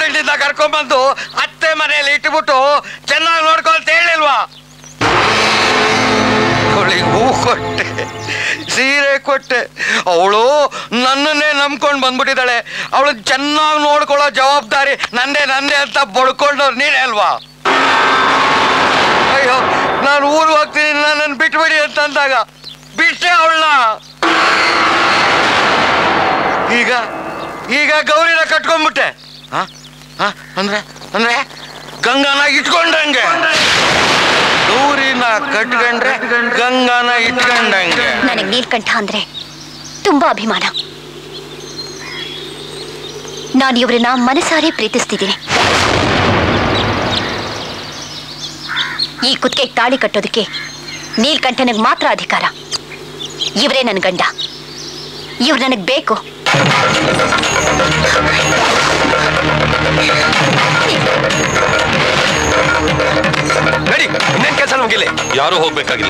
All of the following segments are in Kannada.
ಕಾನ್ವೆಂಟಿಂದ ಕರ್ಕೊಂಡ್ಬಂದು ಅತ್ತೆ ಮನೆಯಲ್ಲಿ ಇಟ್ಬಿಟ್ಟು ಚೆನ್ನಾಗಿ ನೋಡ್ಕೊಳ್ತ ಹೇಳಿಲ್ವಾ ಅವಳಿಗೆ ಹೂ ಕೊಟ್ಟೆ ಸೀರೆ ಕೊಟ್ಟೆ ಅವಳು ನನ್ನನ್ನೇ ನಂಬ್ಕೊಂಡು ಬಂದ್ಬಿಟ್ಟಿದ್ದಾಳೆ ಅವಳು ಚೆನ್ನಾಗಿ ನೋಡ್ಕೊಳ್ಳೋ ಜವಾಬ್ದಾರಿ ನಂದೇ ನಂದೇ ಅಂತ ಬಡ್ಕೊಂಡವ್ರು ನೀನೇ ಅಲ್ವಾ ಅಯ್ಯೋ ನಾನು ಊರು ಹೋಗ್ತೀನಿ ನನ್ನನ್ನು ಬಿಟ್ಬಿಡಿ ಅಂತ ಅಂದಾಗ ಬಿಟ್ಟೆ ಅವಳನ್ನ ಈಗ ಈಗ ಗೌರಿನ ಕಟ್ಕೊಂಡ್ಬಿಟ್ಟೆ ಹ? ಹ? ಅಂದ್ರೆ ಅಂದ್ರೆ ಗಂಗಾನ ಇಟ್ಕೊಂಡಂಗೆ ಗೌರಿನ ಕಟ್ಕೊಂಡ್ರೆ ಗಂಗಾನ ಇಟ್ಕೊಂಡಂಗೆ ನನಗೆ ನೀಲ್ಕಂಠ ಅಂದ್ರೆ ತುಂಬಾ ಅಭಿಮಾನ ನಾನು ಇವ್ರನ್ನ ಮನಸಾರೆ ಪ್ರೀತಿಸ್ತಿದ್ದೀನಿ ಈ ಕುತ್ತಿಗೆ ತಾಳಿ ಕಟ್ಟೋದಕ್ಕೆ ನೀಲ್ಕಂಠನಿಗೆ ಮಾತ್ರ ಅಧಿಕಾರ ಇವರೇ ನನ್ನ ಗಂಡ ಇವ್ರು ನನಗೆ ಬೇಕು ನಡಿ ಇನ್ನೇನ್ ಕೆಲಸ ಮುಗಿಲಿ ಯಾರೂ ಹೋಗ್ಬೇಕಾಗಿಲ್ಲ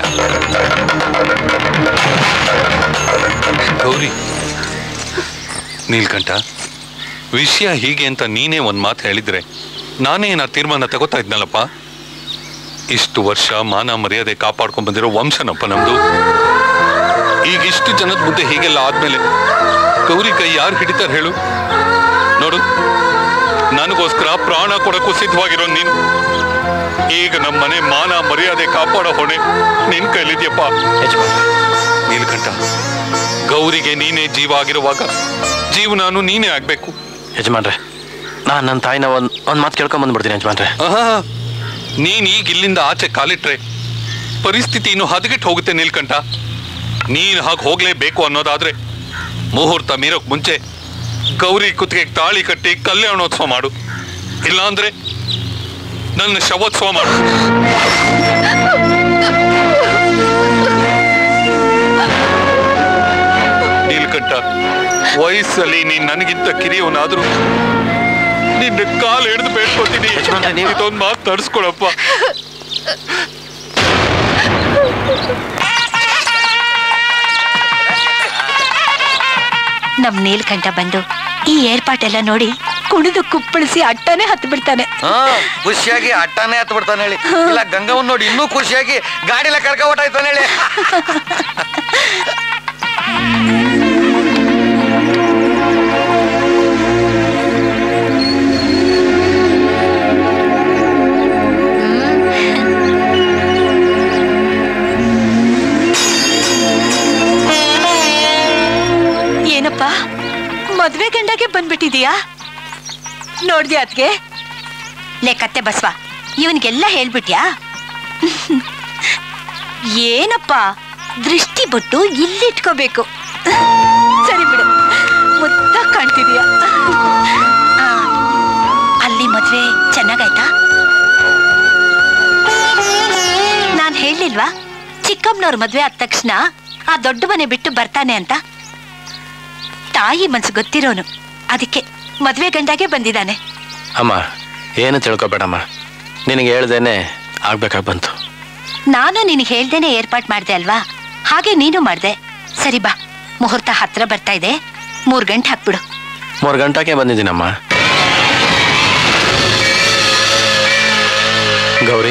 ಗೌರಿ ನೀಲ್ಕಂಠ ವಿಷಯ ಹೀಗೆ ಅಂತ ನೀನೇ ಒಂದ್ ಮಾತು ಹೇಳಿದ್ರೆ ನಾನೇ ನಾ ತೀರ್ಮಾನ ತಗೋತಾ ಇದ್ನಲ್ಲಪ್ಪ ಇಷ್ಟು ವರ್ಷ ಮಾನ ಮರ್ಯಾದೆ ಕಾಪಾಡ್ಕೊಂಡ್ ಬಂದಿರೋ ವಂಶನಪ್ಪ ನಮ್ದು ಈಗ ಇಷ್ಟು ಜನದ ಮುಂದೆ ಹೀಗೆಲ್ಲ ಆದ್ಮೇಲೆ ಗೌರಿ ಕೈ ಯಾರು ಹಿಡಿತಾರ ಹೇಳು ನೋಡು ನನಗೋಸ್ಕರ ಪ್ರಾಣ ಕೊಡಕ್ಕೂ ಸಿದ್ಧವಾಗಿರೋ ನೀನು ಈಗ ನಮ್ಮ ಮನೆ ಮಾನ ಮರ್ಯಾದೆ ಕಾಪಾಡೋ ಹೊಣೆ ನಿನ್ ಕೈಲಿದ್ಯಪ್ಪ ನೀಲ್ಕಂಠ ಗೌರಿಗೆ ನೀನೇ ಜೀವ ಆಗಿರುವಾಗ ಜೀವನಾನು ನೀನೇ ಆಗ್ಬೇಕು ಯಜಮಾನ್ರೆ ನಾನು ನನ್ನ ತಾಯಿನ ಒಂದು ಒಂದು ಮಾತು ಕೇಳ್ಕೊಂಡ್ ಬಂದ್ಬಿಡ್ತೀನಿ ಯಜಮಾನ್ರೆ ಆಹಾ, ನೀನ್ ಈಗ ಇಲ್ಲಿಂದ ಆಚೆ ಕಾಲಿಟ್ರೆ ಪರಿಸ್ಥಿತಿ ಇನ್ನು ಹದಗೆಟ್ಟು ಹೋಗುತ್ತೆ ನೀಲ್ಕಂಠ ನೀನ್ ಹಾಗೆ ಹೋಗ್ಲೇಬೇಕು ಅನ್ನೋದಾದ್ರೆ ಮುಹೂರ್ತ ಮೀರೋಕ್ ಮುಂಚೆ ಗೌರಿ ಕುತ್ತಿಗೆ ತಾಳಿ ಕಟ್ಟಿ ಕಲ್ಯಾಣೋತ್ಸವ ಮಾಡು ಇಲ್ಲಾಂದ್ರೆ ನನ್ನ ಶವೋತ್ಸವ ಮಾಡು ನೀಲ್ಕಂಠ ವಯಸ್ಸಲ್ಲಿ ನೀನ್ ನನಗಿಂತ ಕಿರಿಯವನಾದ್ರೂ ನಿನ್ನ ಕಾಲು ಹಿಡಿದು ಬೇಡ್ಕೊತೀನಿ ಯಜಮಾನ್ರೆ, ನೀವು- ಇದೊಂದು ಮಾತು ತರಿಸ್ಕೊಳಪ್ಪ ನಮ್ ನೀಲ್ಕಂಠ ಬಂದು ಈ ಏರ್ಪಾಟೆಲ್ಲ ನೋಡಿ ಕುಣಿದು ಕುಪ್ಪಳಿಸಿ ಅಟ್ಟನೆ ಹತ್ತು ಬಿಡ್ತಾನೆ ಹಾ ಖುಷಿಯಾಗಿ ಅಟ್ಟನೇ ಹತ್ತು ಬಿಡ್ತಾನೆ ಹೇಳಿ ಇಲ್ಲ ಗಂಗವನ್ ನೋಡಿ ಇನ್ನೂ ಖುಷಿಯಾಗಿ ಗಾಡಿಲ ಕರ್ಕ ಹೊಟ್ಟಾಯ್ತಾನೆ ಹೇಳಿ ಏನಪ್ಪ ಮದ್ವೆ ಗಂಡಗೆ ಬಂದ್ಬಿಟ್ಟಿದೀಯಾ ನೋಡ್ದ್ಯಾ ಅದ್ಗೆ ಲೆಕ್ಕತ್ತೆ ಬಸ್ವ ಇವನ್ಗೆಲ್ಲ ಹೇಳ್ಬಿಟ್ಯಾ ಏನಪ್ಪ ದೃಷ್ಟಿ ಬಿಟ್ಟು ಇಲ್ಲಿಟ್ಕೋಬೇಕು ಸರಿ ಬಿಡು ಮುದ್ದ ಕಾಣ್ತಿದೀಯ ಆ, ಅಲ್ಲಿ ಮದ್ವೆ ಚೆನ್ನಾಗಾಯ್ತಾ ನಾನ್ ಹೇಳಿಲ್ವಾ ಚಿಕ್ಕಮ್ಮನವ್ರ ಮದ್ವೆ ಆದ ತಕ್ಷಣ ಆ ದೊಡ್ಡ ಮನೆ ಬಿಟ್ಟು ಬರ್ತಾನೆ ಅಂತ ತಾಯಿ ಮನ್ಸು ಗೊತ್ತಿರೋನು ಅದಕ್ಕೆ ಮದ್ವೆ ಗಂಡಾಗೆ ಬಂದಿದ್ದಾನೆ ಅಮ್ಮ ಏನು ತಿಳ್ಕೊಬೇಡಮ್ಮ ನಿನಗೆ ಹೇಳ್ದೇನೆ ಆಗ್ಬೇಕಾಗಿ ಬಂತು ನಾನು ನಿನಗೆ ಹೇಳ್ದೇನೆ ಏರ್ಪಾಟ್ ಮಾಡ್ದೆ ಅಲ್ವಾ ಹಾಗೆ ನೀನು ಮಾಡ್ದೆ ಸರಿ ಬಾ ಮುಹೂರ್ತ ಹತ್ರ ಬರ್ತಾ ಇದೆ ಮೂರ್ ಗಂಟೆ ಹಾಕ್ಬಿಡು ಮೂರು ಗಂಟೆಗೆ ಬಂದಿದ್ದೀನಮ್ಮ ಗೌರಿ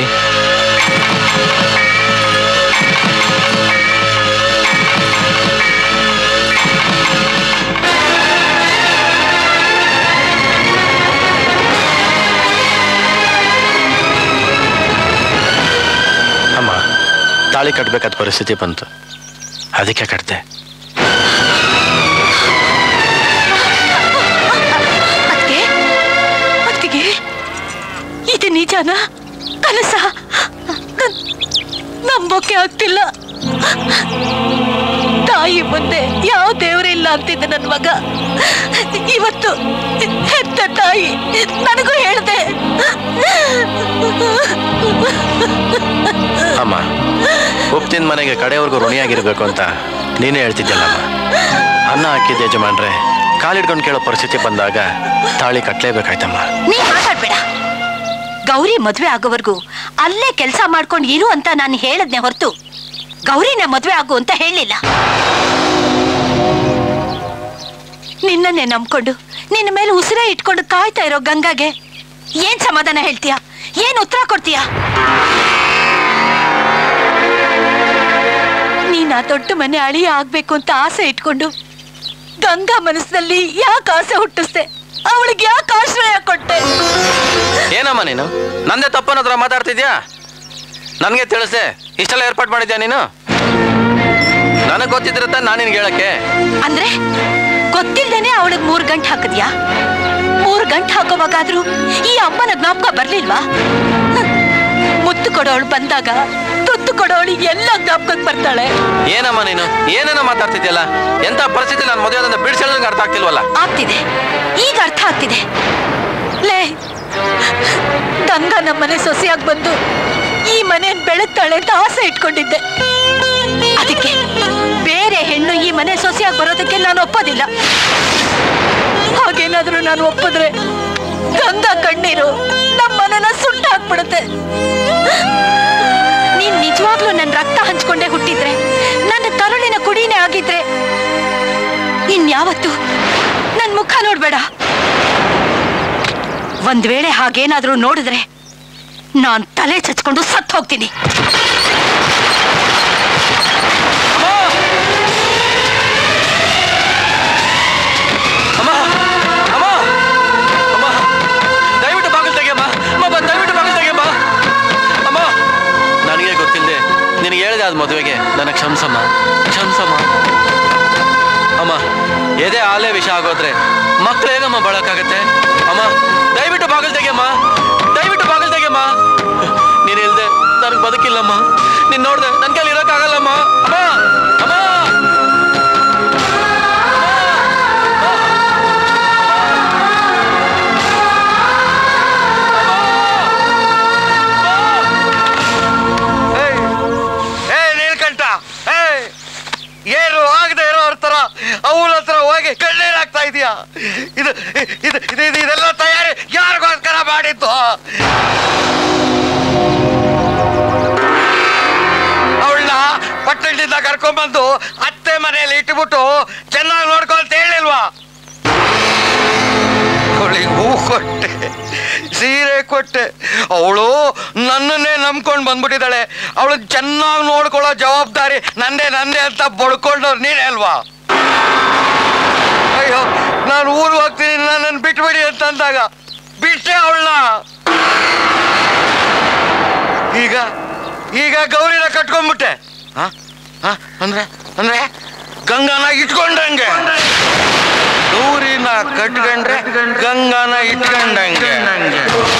ಅಮ್ಮ ತಾಳಿ ಕಟ್ಬೇಕಾದ ಪರಿಸ್ಥಿತಿ ಬಂತು ಅದಕ್ಕೆ ಕಟ್ದೆ ಅದ್ಕೆ ಅದ್ಕೆ ಇದು ನಿಜಾನ ಕನಸ ನನ್- ನಂಬೋಕೆ ಆಗ್ತಿಲ್ಲ ತಾಯಿ ಮುಂದೆ ಯಾವ ದೇವರಿಲ್ಲ ಅಂತಿದ್ದ ನನ್ನ ಮಗ ಇವತ್ತು ಹೆತ್ತ ತಾಯಿ ನನಗೂ ಹೇಳ್ದೆ ಅಮ್ಮ ಉಪ್ತಿನ ಮನೆಗೆ ಕಡೆವರೆಗೂ ಋಣಿಯಾಗಿರ್ಬೇಕು ಅಂತ ನೀನೇ ಹೇಳ್ತಿದ್ದಲ್ಲಮ್ಮ ಅನ್ನ ಹಾಕಿದ ಯಜಮಾನ್ರೆ ಕಾಲಿಡ್ಕೊಂಡು ಕೇಳೋ ಪರಿಸ್ಥಿತಿ ಬಂದಾಗ ತಾಳಿ ಕಟ್ಲೇಬೇಕಾಯ್ತಮ್ಮ ನೀ ಮಾತಾಡ್ಬೇಡ ಗೌರಿ ಮದ್ವೆ ಆಗೋವರೆಗೂ ಅಲ್ಲೇ ಕೆಲಸ ಮಾಡ್ಕೊಂಡು ಇರು ಅಂತ ನಾನು ಹೇಳದ್ನೆ ಹೊರತು ಗೌರಿನ ಮದ್ವೆ ಆಗು ಅಂತ ಹೇಳಿಲ್ಲ ನಿನ್ನನ್ನೇ ನಂಬ್ಕೊಂಡು ನಿನ್ನ ಮೇಲೆ ಉಸಿರೇ ಇಟ್ಕೊಂಡು ಕಾಯ್ತಾ ಇರೋ ಗಂಗಾಗೆ ಏನ್ ಸಮಾಧಾನ ಹೇಳ್ತೀಯಾ ಏನ್ ಉತ್ತರ ಕೊಡ್ತೀಯಾ ನೀನ್ ಆ ದೊಡ್ಡ ಮನೆ ಅಳಿಯ ಆಗ್ಬೇಕು ಅಂತ ಆಸೆ ಇಟ್ಕೊಂಡು ಗಂಗಾ ಮನಸ್ಸಿನಲ್ಲಿ ಯಾಕೆ ಆಸೆ ಹುಟ್ಟಿಸ್ದೆ ಅವಳಿಗೆ ಯಾಕೆ ಆಶ್ರಯ ಕೊಟ್ಟೆ ಏನಮ್ಮ ನೀನು ನಂದೇ ತಪ್ಪನ ಹತ್ರ ಮಾತಾಡ್ತಿದ್ಯಾ ನನಗೆ ತಿಳಿಸೆ ಇಷ್ಟೆಲ್ಲ ಏರ್ಪಾಟ್ ಮಾಡಿದ್ಯಾ ನೀನು ನನಗೆ ಗೊತ್ತಿದ್ರೆ ನಾನು ನಿನ್ಗೆ ಹೇಳಕ್ಕೆ ಅಂದ್ರೆ ಗೊತ್ತಿಲ್ದೇನೆ ಅವಳಿಗೆ ಮೂರ್ ಗಂಟೆ ಹಾಕಿದ್ಯಾ ಮೂರ್ ಗಂಟೆ ಹಾಕೋವಾಗಾದ್ರೂ ಈ ಅಮ್ಮನ ಜ್ಞಾಪಕ ಬರ್ಲಿಲ್ವಾ ಹ್ಮ್. ಮುತ್ತು ಕೊಡೋಳು ಬಂದಾಗ ತುತ್ತು ಕೊಡೋಳು ಎಲ್ಲ ಜ್ಞಾಪಕಕ್ಕೆ ಬರ್ತಾಳೆ ಏನಮ್ಮ ನೀನು ಏನೇನೋ ಮಾತಾಡ್ತಿದ್ಯಲ್ಲ ಎಂತ ಪರಿಸ್ಥಿತಿ ನಾನು ಮದುವೆ ಬಿಡಿಸೋದಂಗೆ ಅರ್ಥ ಆಗ್ತಿಲ್ವಲ್ಲ ಆಗ್ತಿದೆ ಈಗ ಅರ್ಥ ಆಗ್ತಿದೆ ಲೇ ಗಂಗಾ ನಮ್ಮನೆ ಸೊಸೆಯಾಗಿ ಬಂದು ಈ ಮನೆ ಬೆಳಗ್ತಾಳೆ ಅಂತ ಆಸೆ ಇಟ್ಕೊಂಡಿದ್ದೆ ಅದಕ್ಕೆ ಬೇರೆ ಹೆಣ್ಣು ಈ ಮನೆ ಸೊಸೆಯಾಗಿ ಬರೋದಕ್ಕೆ ನಾನು ಒಪ್ಪೋದಿಲ್ಲ ಹಾಗೇನಾದ್ರೂ ನಾನು ಒಪ್ಪಿದ್ರೆ ಗಂಗಾ ಕಣ್ಣೀರು ನಮ್ಮನೆನ ಸುಟ್ಟು ಹಾಕ್ಬಿಡುತ್ತೆ ನೀನ್ ನಿಜವಾಗ್ಲೂ ನನ್ನ ರಕ್ತ ಹಂಚ್ಕೊಂಡೇ ಹುಟ್ಟಿದ್ರೆ ನನ್ನ ಕರುಳಿನ ಕುಡಿನೇ ಆಗಿದ್ರೆ ಇನ್ಯಾವತ್ತು ನನ್ ಮುಖ ನೋಡ್ಬೇಡ ಒಂದ್ ವೇಳೆ ಹಾಗೇನಾದ್ರೂ ನೋಡಿದ್ರೆ ನಾನ್ ತಲೆ ಚಚ್ಕೊಂಡು ಸತ್ ಹೋಗ್ತೀನಿ ಅಮ್ಮ ಅಮ್ಮ ಅಮ್ಮ ದಯವಿಟ್ಟು ಬಾಗಿಲು ತೆಗಿಯಮ್ಮ ಅಮ್ಮ ಬಾ, ದಯವಿಟ್ಟು ಬಾಗಿಲು ತೆಗಿಯಮ್ಮ ಅಮ್ಮ ನನಗೆ ಗೊತ್ತಿಲ್ಲದೆ ನಿನಗೆ ಹೇಳಿದೆ ಅದು ಮದುವೆಗೆ ನನಗೆ ಕ್ಷಮಿಸಮ್ಮ ಕ್ಷಮಿಸಮ್ಮ ಅಮ್ಮ ಎದೆ ಆಲೆ ವಿಷ ಆಗೋದ್ರೆ ಮಕ್ಳು ಹೇಗಮ್ಮ ಬಾಳಕ್ಕಾಗತ್ತೆ ಅಮ್ಮ ದಯವಿಟ್ಟು ಬಾಗಿಲು ತೆಗಿಯಮ್ಮ ದಯವಿಟ್ಟು ಬಾಗಿಲು ತೆಗಿಯಮ್ಮ ನೀನು ಇಲ್ದೆ ನನಗೆ ಬದುಕಿಲ್ಲಮ್ಮ ನೀನ್ ನೋಡ್ದೆ ನನ್ನ ಕೈಲಿ ಇರೋಕ್ಕಾಗಲ್ಲಮ್ಮ ಅಮ್ಮ ಅಮ್ಮ ಏಯ್ ಏ ನೀಲ್ಕಂಠ ಏಯ್ ಏನು ಆಗದೆ ಇರೋರ್ ತರ ಅವಳ ಹತ್ರ ಹೋಗಿ ಕಣ್ಣೀರ್ ಆಗ್ತಾ ಇದೀಯಾ ಇದು ಇದು ಇದು ಇದು- ಇದೆಲ್ಲ ತಯಾರಿ ಯಾರಿಗೋಸ್ಕರ ಮಾಡಿದ್ದು ಅವಳನ್ನ ಪಟ್ಟಣದಿಂದ ಕರ್ಕೊಂಡ್ಬಂದು ಅತ್ತೆ ಮನೆಯಲ್ಲಿ ಇಟ್ಬಿಟ್ಟು ಚೆನ್ನಾಗಿ ನೋಡ್ಕೊ ಅಂತ ಹೇಳಿಲ್ವಾ ಅವಳಿಗೆ ಹೂ ಕೊಟ್ಟೆ ಸೀರೆ ಕೊಟ್ಟೆ ಅವಳು ನನ್ನನ್ನೇ ನಂಬ್ಕೊಂಡು ಬಂದ್ಬಿಟ್ಟಿದ್ದಾಳೆ ಅವಳು ಚೆನ್ನಾಗಿ ನೋಡ್ಕೊಳ್ಳೋ ಜವಾಬ್ದಾರಿ ನಂದೇ ನಂದೇ ಅಂತ ಬಡ್ಕೊಂಡವ್ರು ನೀನೇ ಅಲ್ವಾ ಅಯ್ಯೋ ನಾನು ಊರಿಗೆ ಹೋಗ್ತೀನಿ ನನ್ನನ್ನು ಬಿಟ್ಬಿಡಿ ಅಂತ ಅಂದಾಗ ಬಿಟ್ಟೆ ಅವಳನ್ನ ಈಗ ಈಗ ಗೌರಿನ ಕಟ್ಕೊಂಡ್ಬಿಟ್ಟೆ ಹ? ಹ? ಅಂದ್ರೆ ಅಂದ್ರೆ ಗಂಗಾನ ಇಟ್ಕೊಂಡಂಗೆ ಗೌರಿನ ಕಟ್ಕೊಂಡ್ರೆ ಗಂಗಾನ ಇಟ್ಕೊಂಡಂಗೆ